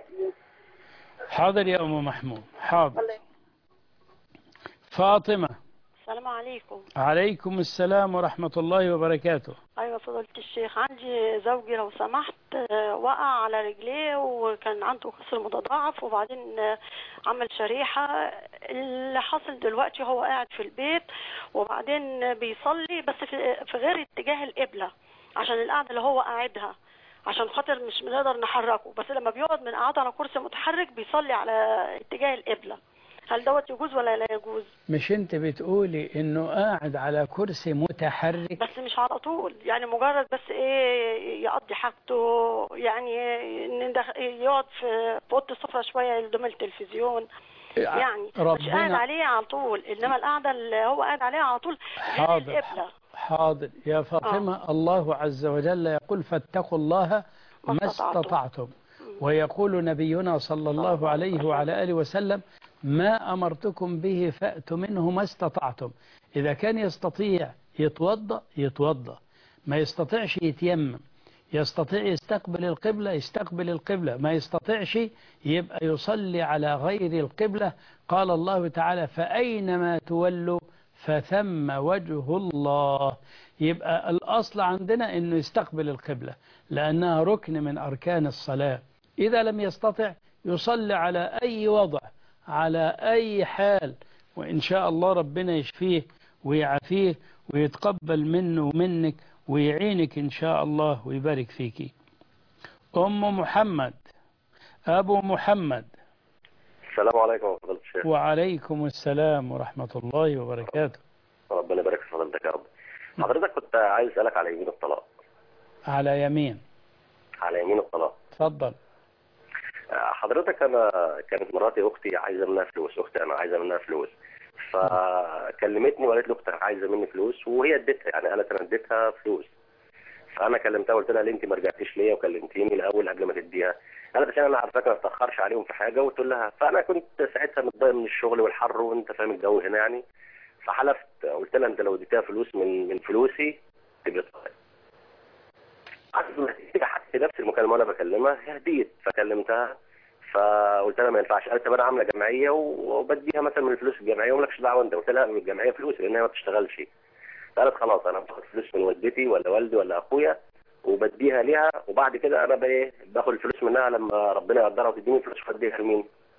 حاضر يا أم محمود حاضر والله فاطمة السلام عليكم عليكم السلام ورحمة الله وبركاته ايوه فضيلة الشيخ عندي زوجي لو سمحت آه، وقع على رجليه وكان عنده كسر متضاعف وبعدين آه، عمل شريحة اللي حاصل دلوقتي هو قاعد في البيت وبعدين بيصلي بس في في غير اتجاه القبلة عشان القعدة اللي هو قاعدها عشان خاطر مش بنقدر نحركه بس لما بيقعد من قعدة على كرسي متحرك بيصلي على اتجاه القبلة هل دوت يجوز ولا لا يجوز مش انت بتقولي انه قاعد على كرسي متحرك بس مش على طول يعني مجرد بس ايه يقضي حاجته يعني ندخ- يقعد في في اوضه السفره شويه قدام التلفزيون يعني مش ربنا- قاعد عليه على طول انما القعده اللي هو قاعد عليها على طول غير حاضر القبله حاضر يا فاطمة الله عز وجل يقول فاتقوا الله ما استطعتم ويقول نبينا صلى الله عليه وعلى آله وسلم ما أمرتكم به فأتوا منه ما استطعتم إذا كان يستطيع يتوضأ يتوضأ ما يستطيعش يتيمم يستطيع يستقبل القبلة يستقبل القبلة ما يستطيعش يبقى يصلي على غير القبلة قال الله تعالى فأينما تولوا فثم وجه الله يبقى الأصل عندنا أنه يستقبل القبلة لأنها ركن من أركان الصلاة إذا لم يستطع يصلي على أي وضع على أي حال وإن شاء الله ربنا يشفيه ويعافيه ويتقبل منه ومنك ويعينك إن شاء الله ويبارك فيك أم محمد أبو محمد السلام عليكم ورحمة الله الشيخ وعليكم السلام ورحمة الله وبركاته ربنا يبارك في فضيلتك يا رب حضرتك كنت عايز اسالك على يمين الطلاق على يمين على يمين الطلاق تفضل آه، حضرتك انا كانت مراتي اختي عايزه منها فلوس اختي انا عايزه منها فلوس فكلمتني وقالت لي اختك عايزه مني فلوس وهي اديتها يعني انا كان اديتها فلوس فانا كلمتها وقلت لها ليه انت ما رجعتيش ليا وكلمتيني الاول قبل ما تديها قالت عشان انا عارفاك ما اتاخرش عليهم في حاجه وقلت لها فانا كنت ساعتها متضايق من الشغل والحر وانت فاهم الجو هنا يعني فحلفت قلت لها انت لو اديتها فلوس من من فلوسي تبقى طالق قعدت ما تديها حتى نفس المكالمه وانا بكلمها هي هديت فكلمتها فقلت لها ما ينفعش قالت طب انا عامله جمعيه وبديها مثلا من الفلوس الجمعيه ومالكش دعوه انت قلت لها من الجمعيه فلوس لان هي ما بتشتغلش قالت خلاص انا باخد فلوس من والدتي ولا والدي ولا اخويا وبديها ليها وبعد كده انا بقى إيه باخد الفلوس منها لما ربنا يقدرها وتديني فلوس واديها لمين؟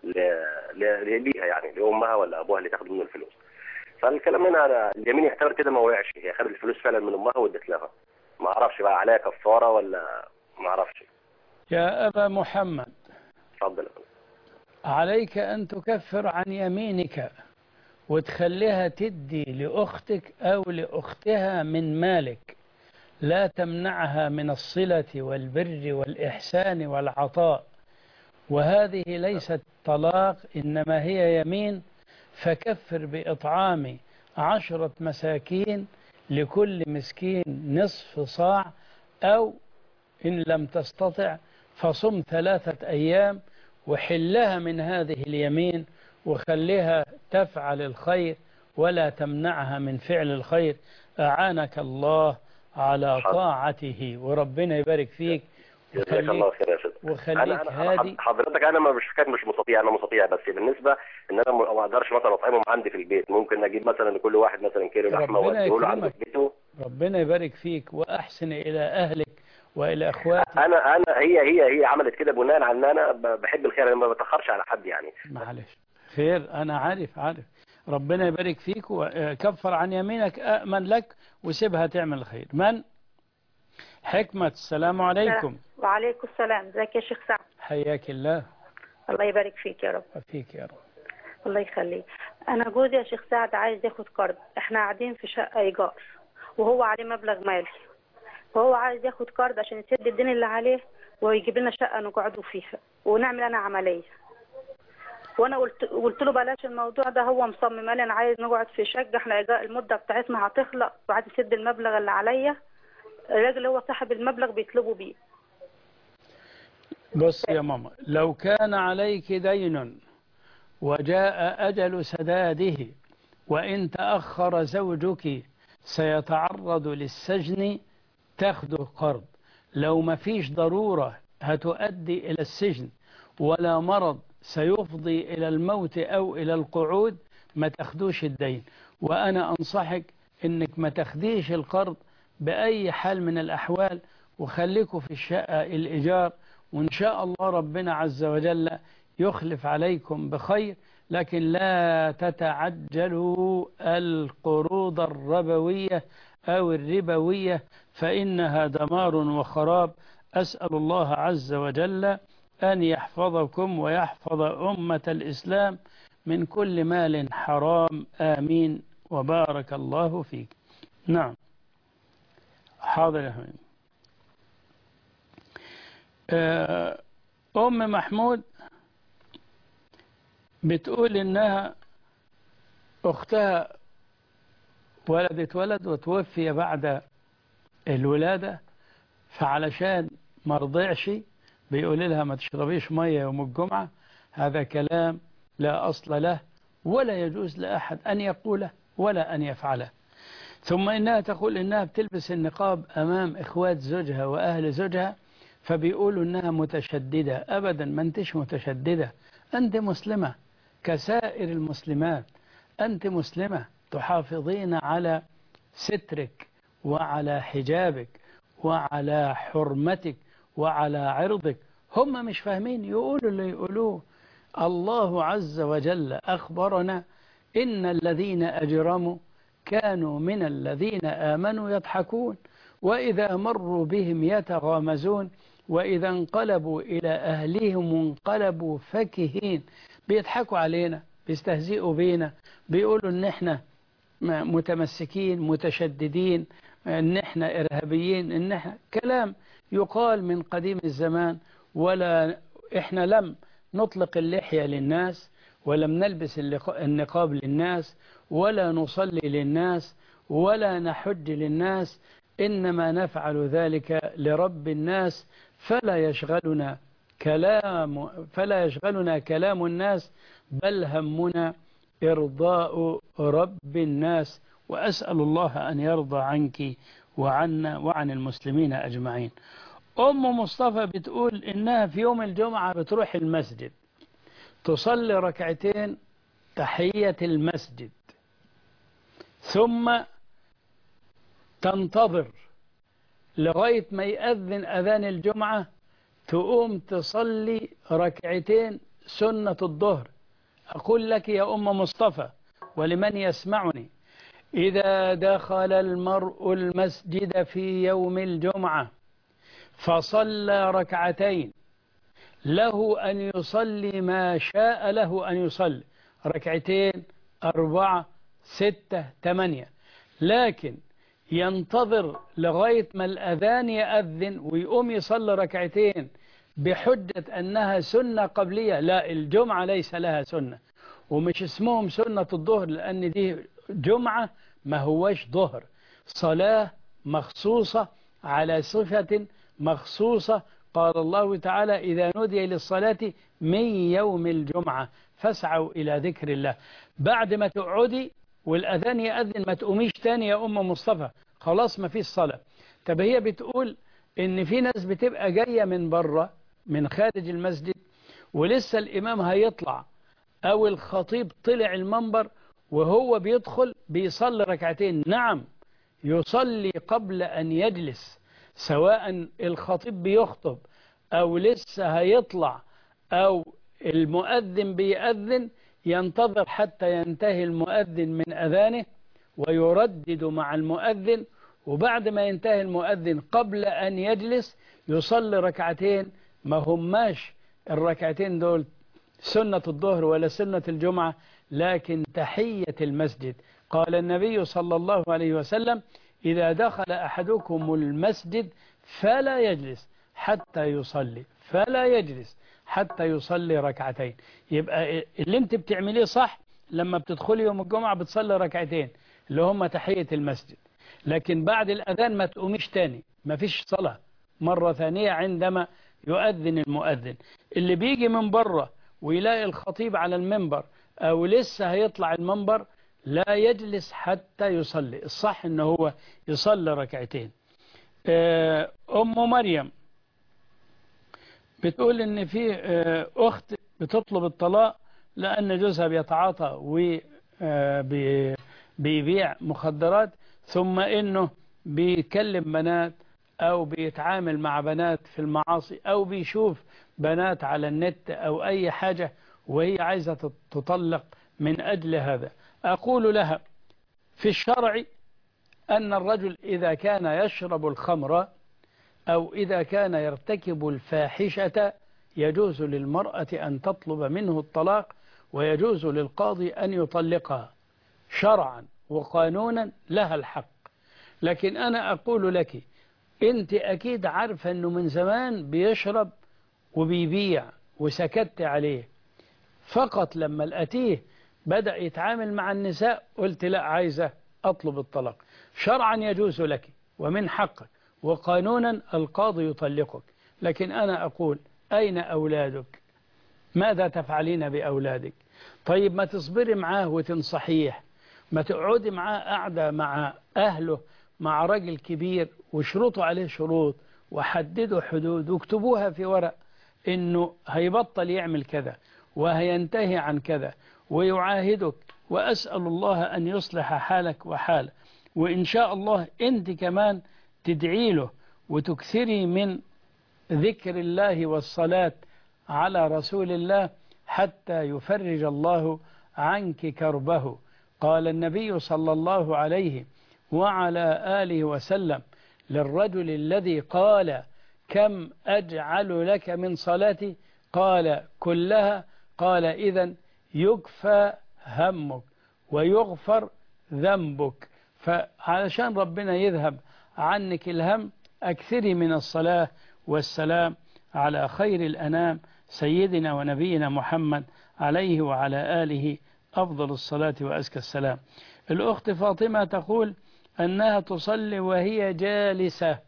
ل- ل- ليها يعني لامها ولا ابوها اللي تاخد منه الفلوس فالكلام هنا أنا اليمين يعتبر كده ما وقعش هي خدت الفلوس فعلا من امها وادت لها ما اعرفش بقى عليها كفاره ولا ما اعرفش يا أبا محمد اتفضل عليك أن تكفر عن يمينك وتخليها تدي لأختك أو لأختها من مالك لا تمنعها من الصلة والبر والإحسان والعطاء وهذه ليست طلاق إنما هي يمين فكفر بإطعام عشرة مساكين لكل مسكين نصف صاع أو إن لم تستطع فصم ثلاثة أيام وحلها من هذه اليمين وخليها تفعل الخير ولا تمنعها من فعل الخير أعانك الله على طاعته وربنا يبارك فيك جزاك الله خير يا شيخ وخليك انا انا هادي حضرتك انا ما مش كان مش مستطيع انا مستطيع بس بالنسبه ان انا ما اقدرش مثلا اطعمهم عندي في البيت ممكن اجيب مثلا لكل واحد مثلا كيلو لحمه ربنا واديه له عنده يكرمك. في بيته ربنا يبارك فيك وأحسن إلى أهلك وإلى أخواتك انا انا هي هي هي عملت كده بناء على ان انا ب- بحب الخير انا ما بتاخرش على حد يعني معلش خير أنا عارف عارف ربنا يبارك فيك وكفر عن يمينك أأمن لك وسيبها تعمل الخير من حكمة السلام عليكم وعليكم السلام ازيك يا شيخ سعد حياك الله الله يبارك فيك يا رب وفيك يا رب الله يخليك انا جوزي يا شيخ سعد عايز ياخد قرض احنا قاعدين في شقه ايجار وهو عليه مبلغ مالي وهو عايز ياخد قرض عشان يسد الدين اللي عليه ويجيب لنا شقه نقعدوا فيها ونعمل انا عمليه وانا قلت قلت له بلاش الموضوع ده هو مصمم قال لي انا عايز نقعد في شقه احنا إيجار- المده بتاعتنا هتخلق وعايز يسد المبلغ اللي عليا الراجل اللي هو صاحب المبلغ بيطلبوا بيه بص يا ماما لو كان عليك دين وجاء أجل سداده وإن تأخر زوجك سيتعرض للسجن تاخذ قرض لو ما فيش ضرورة هتؤدي إلى السجن ولا مرض سيفضي إلى الموت أو إلى القعود ما تاخدوش الدين وأنا أنصحك إنك ما تاخديش القرض بأي حال من الأحوال وخليكوا في الشقة الإيجار وإن شاء الله ربنا عز وجل يخلف عليكم بخير لكن لا تتعجلوا القروض الربوية أو الربوية فإنها دمار وخراب أسأل الله عز وجل أن يحفظكم ويحفظ أمة الإسلام من كل مال حرام آمين وبارك الله فيك نعم حاضر يا حبيبي آه، أم محمود بتقول إنها أختها ولدت ولد وتوفي بعد الولادة فعلشان ما رضعش بيقول لها ما تشربيش مية يوم الجمعة هذا كلام لا أصل له ولا يجوز لأحد أن يقوله ولا أن يفعله ثم إنها تقول إنها بتلبس النقاب أمام إخوات زوجها وأهل زوجها فبيقولوا إنها متشددة أبدا ما أنتش متشددة أنت مسلمة كسائر المسلمات أنت مسلمة تحافظين على سترك وعلى حجابك وعلى حرمتك وعلى عرضك هم مش فاهمين يقولوا اللي يقولوه الله عز وجل أخبرنا إن الذين أجرموا كانوا من الذين آمنوا يضحكون وإذا مروا بهم يتغامزون وإذا انقلبوا إلى أهلهم انقلبوا فكهين بيضحكوا علينا بيستهزئوا بينا بيقولوا إن إحنا متمسكين متشددين إن إحنا إرهابيين إن إحنا كلام يقال من قديم الزمان ولا إحنا لم نطلق اللحية للناس ولم نلبس النقاب للناس ولا نصلي للناس ولا نحج للناس إنما نفعل ذلك لرب الناس فلا يشغلنا كلام فلا يشغلنا كلام الناس بل همنا إرضاء رب الناس وأسأل الله أن يرضى عنك وعنا وعن المسلمين أجمعين أم مصطفى بتقول إنها في يوم الجمعة بتروح المسجد تصلي ركعتين تحية المسجد ثم تنتظر لغاية ما يأذن أذان الجمعة تقوم تصلي ركعتين سنة الظهر أقول لك يا أم مصطفى ولمن يسمعني إذا دخل المرء المسجد في يوم الجمعة فصلى ركعتين له أن يصلي ما شاء له أن يصلي ركعتين أربعة ستة ثمانية لكن ينتظر لغاية ما الأذان يأذن ويقوم يصلي ركعتين بحجة أنها سنة قبلية لا الجمعة ليس لها سنة ومش اسمهم سنة الظهر لأن دي جمعة ما هوش ظهر صلاة مخصوصة على صفة مخصوصة قال الله تعالى إذا نودي للصلاة من يوم الجمعة فاسعوا إلى ذكر الله بعد ما تقعدي والأذان يأذن ما تقوميش تاني يا أم مصطفى خلاص ما فيش صلاة طب هي بتقول إن في ناس بتبقى جاية من بره من خارج المسجد ولسه الإمام هيطلع أو الخطيب طلع المنبر وهو بيدخل بيصلي ركعتين نعم يصلي قبل أن يجلس سواء الخطيب بيخطب أو لسه هيطلع أو المؤذن بيأذن ينتظر حتى ينتهي المؤذن من أذانه ويردد مع المؤذن وبعد ما ينتهي المؤذن قبل أن يجلس يصلي ركعتين ما هماش الركعتين دول سنة الظهر ولا سنة الجمعة لكن تحية المسجد قال النبي صلى الله عليه وسلم إذا دخل أحدكم المسجد فلا يجلس حتى يصلي فلا يجلس حتى يصلي ركعتين يبقى اللي انت بتعمليه صح لما بتدخلي يوم الجمعة بتصلي ركعتين اللي هم تحية المسجد لكن بعد الأذان ما تقوميش تاني ما فيش صلاة مرة ثانية عندما يؤذن المؤذن اللي بيجي من بره ويلاقي الخطيب على المنبر أو لسه هيطلع المنبر لا يجلس حتى يصلي الصح انه هو يصلي ركعتين أم مريم بتقول ان في أخت بتطلب الطلاق لأن جوزها بيتعاطى وبيبيع مخدرات ثم انه بيكلم بنات او بيتعامل مع بنات في المعاصي او بيشوف بنات على النت او اي حاجة وهي عايزة تطلق من اجل هذا اقول لها في الشرع ان الرجل اذا كان يشرب الخمر او اذا كان يرتكب الفاحشة يجوز للمرأة ان تطلب منه الطلاق ويجوز للقاضي ان يطلقها شرعا وقانونا لها الحق لكن أنا أقول لك أنت أكيد عارفة أنه من زمان بيشرب وبيبيع وسكت عليه فقط لما لقيتيه بدأ يتعامل مع النساء قلت لا عايزة أطلب الطلاق شرعا يجوز لك ومن حقك وقانونا القاضي يطلقك لكن أنا أقول أين أولادك ماذا تفعلين بأولادك طيب ما تصبري معاه وتنصحيه ما تقعدي معاه قاعدة مع أهله مع راجل كبير وشروطوا عليه شروط وحددوا حدود واكتبوها في ورق انه هيبطل يعمل كذا وهينتهي عن كذا ويعاهدك وأسأل الله أن يصلح حالك وحاله وإن شاء الله أنت كمان تدعي له وتكثري من ذكر الله والصلاة على رسول الله حتى يفرج الله عنك كربه قال النبي صلى الله عليه وعلى آله وسلم للرجل الذي قال كم أجعل لك من صلاتي قال كلها قال إذا يكفى همك ويغفر ذنبك فعلشان ربنا يذهب عنك الهم أكثري من الصلاة والسلام على خير الأنام سيدنا ونبينا محمد عليه وعلى آله أفضل الصلاة وأزكى السلام الأخت فاطمة تقول أنها تصلي وهي جالسة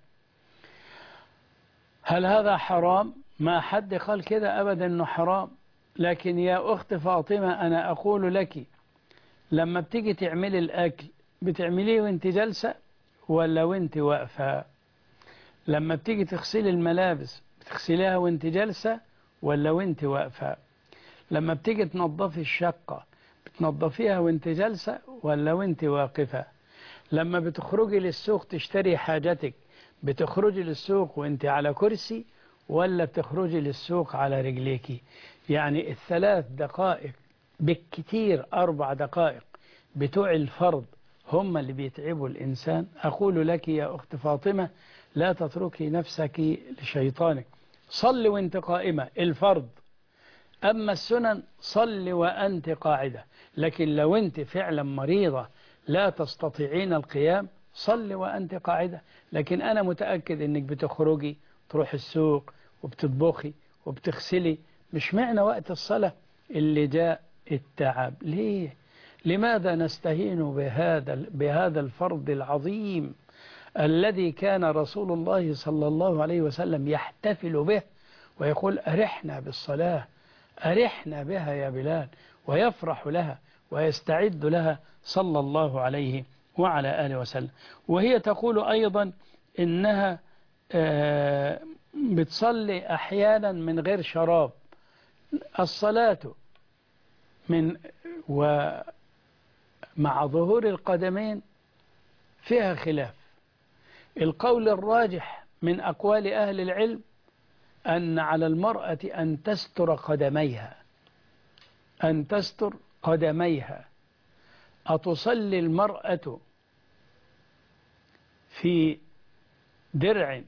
هل هذا حرام ما حد قال كده أبدا أنه حرام لكن يا أخت فاطمة أنا أقول لك لما بتيجي تعملي الأكل بتعمليه وانت جالسة ولا وانت واقفة لما بتيجي تغسلي الملابس بتغسليها وانت جالسة ولا وانت واقفة لما بتيجي تنظفي الشقة بتنظفيها وانت جالسة ولا وانت واقفة لما بتخرجي للسوق تشتري حاجتك بتخرجي للسوق وانت على كرسي ولا بتخرجي للسوق على رجليكي يعني الثلاث دقائق بالكتير أربع دقائق بتوع الفرض هم اللي بيتعبوا الإنسان أقول لك يا أخت فاطمة لا تتركي نفسك لشيطانك صل وانت قائمة الفرض أما السنن صل وأنت قاعدة لكن لو أنت فعلا مريضة لا تستطيعين القيام صل وأنت قاعدة لكن أنا متأكد أنك بتخرجي تروح السوق وبتطبخي وبتغسلي مش معنى وقت الصلاة اللي جاء التعب ليه لماذا نستهين بهذا بهذا الفرض العظيم الذي كان رسول الله صلى الله عليه وسلم يحتفل به ويقول أرحنا بالصلاة أرحنا بها يا بلال ويفرح لها ويستعد لها صلى الله عليه وعلى آله وسلم وهي تقول أيضا إنها بتصلي أحيانا من غير شراب الصلاة من ومع ظهور القدمين فيها خلاف القول الراجح من أقوال أهل العلم أن على المرأة أن تستر قدميها أن تستر قدميها أتصلي المرأة في درع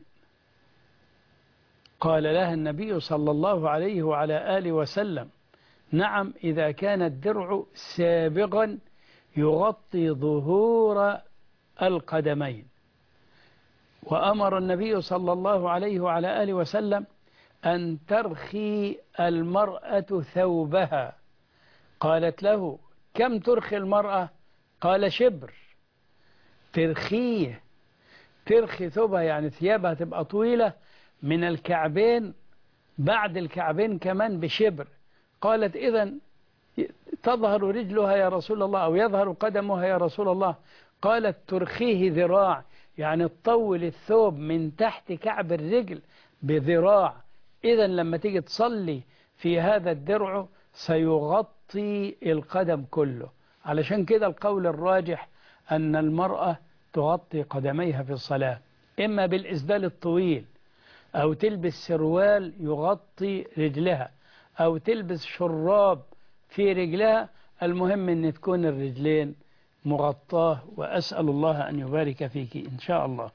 قال لها النبي صلى الله عليه وعلى آله وسلم نعم إذا كان الدرع سابغا يغطي ظهور القدمين وأمر النبي صلى الله عليه وعلى آله وسلم أن ترخي المرأة ثوبها قالت له كم ترخي المرأة قال شبر ترخيه ترخي ثوبها يعني ثيابها تبقى طويلة من الكعبين بعد الكعبين كمان بشبر قالت إذا تظهر رجلها يا رسول الله أو يظهر قدمها يا رسول الله قالت ترخيه ذراع يعني تطول الثوب من تحت كعب الرجل بذراع إذا لما تيجي تصلي في هذا الدرع سيغطي القدم كله علشان كده القول الراجح أن المرأة تغطي قدميها في الصلاة إما بالإسدال الطويل أو تلبس سروال يغطي رجلها أو تلبس شراب في رجلها المهم أن تكون الرجلين مغطاه وأسأل الله أن يبارك فيك إن شاء الله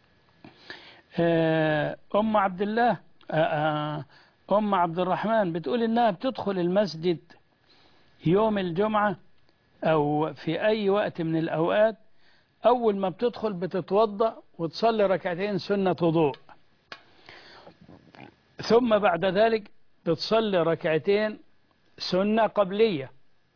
أم عبد الله أم عبد الرحمن بتقول إنها بتدخل المسجد يوم الجمعة أو في أي وقت من الأوقات أول ما بتدخل بتتوضأ وتصلي ركعتين سنة وضوء ثم بعد ذلك بتصلي ركعتين سنة قبلية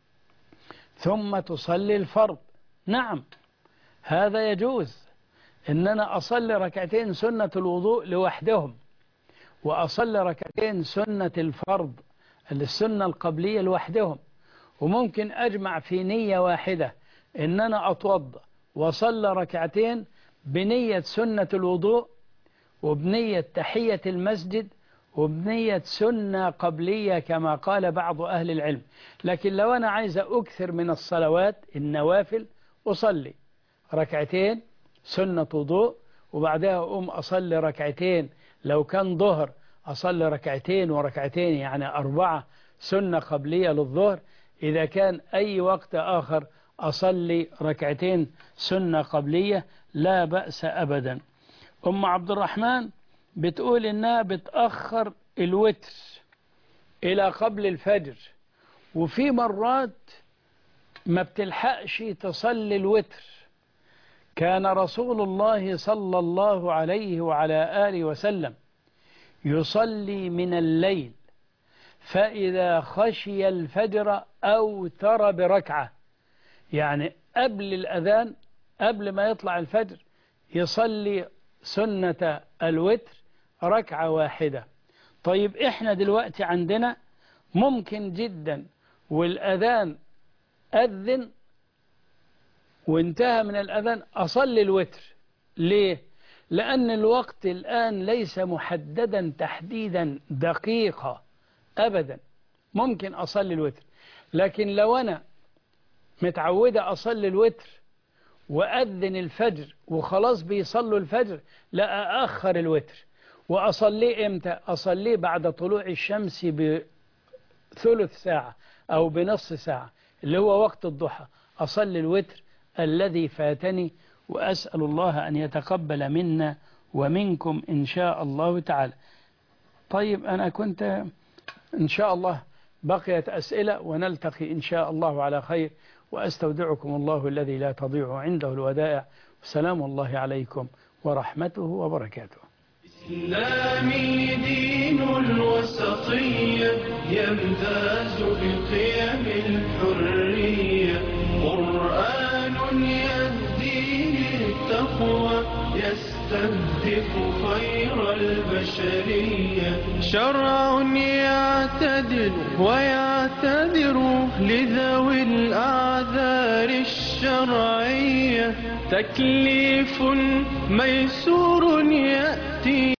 ثم تصلي الفرض نعم هذا يجوز إن أنا أصلي ركعتين سنة الوضوء لوحدهم وأصلي ركعتين سنة الفرض السنة القبلية لوحدهم وممكن أجمع في نية واحدة إن أنا أتوضأ وصلى ركعتين بنية سنة الوضوء وبنية تحية المسجد وبنية سنة قبلية كما قال بعض أهل العلم لكن لو أنا عايز أكثر من الصلوات النوافل أصلي ركعتين سنة وضوء وبعدها أقوم أصلي ركعتين لو كان ظهر أصلي ركعتين وركعتين يعني أربعة سنة قبلية للظهر إذا كان أي وقت آخر أصلي ركعتين سنة قبلية لا بأس أبدا أم عبد الرحمن بتقول إنها بتأخر الوتر إلى قبل الفجر وفي مرات ما بتلحقش تصلي الوتر كان رسول الله صلى الله عليه وعلى آله وسلم يصلي من الليل فإذا خشي الفجر أوتر بركعة يعني قبل الأذان قبل ما يطلع الفجر يصلي سنة الوتر ركعة واحدة طيب إحنا دلوقتي عندنا ممكن جدا والأذان أذن وانتهى من الأذان أصلي الوتر ليه؟ لأن الوقت الآن ليس محددا تحديدا دقيقة أبدا ممكن أصلي الوتر لكن لو أنا متعودة أصلي الوتر وأذن الفجر وخلاص بيصلوا الفجر لا أأخر الوتر وأصليه إمتى أصليه بعد طلوع الشمس بثلث ساعة أو بنص ساعة اللي هو وقت الضحى أصلي الوتر الذي فاتني وأسأل الله أن يتقبل منا ومنكم إن شاء الله تعالى طيب أنا كنت إن شاء الله بقيت أسئلة ونلتقي إن شاء الله على خير وأستودعكم الله الذي لا تضيع عنده الودائع سلام الله عليكم ورحمته وبركاته إسلامي دين الوسطية يمتاز بقيم الحرية قرآن يهدي للتقوى يستهدف خير البشرية شرع يعتدل ويعتذر لذوي الأعذار الشرعية تكليف ميسور يأتي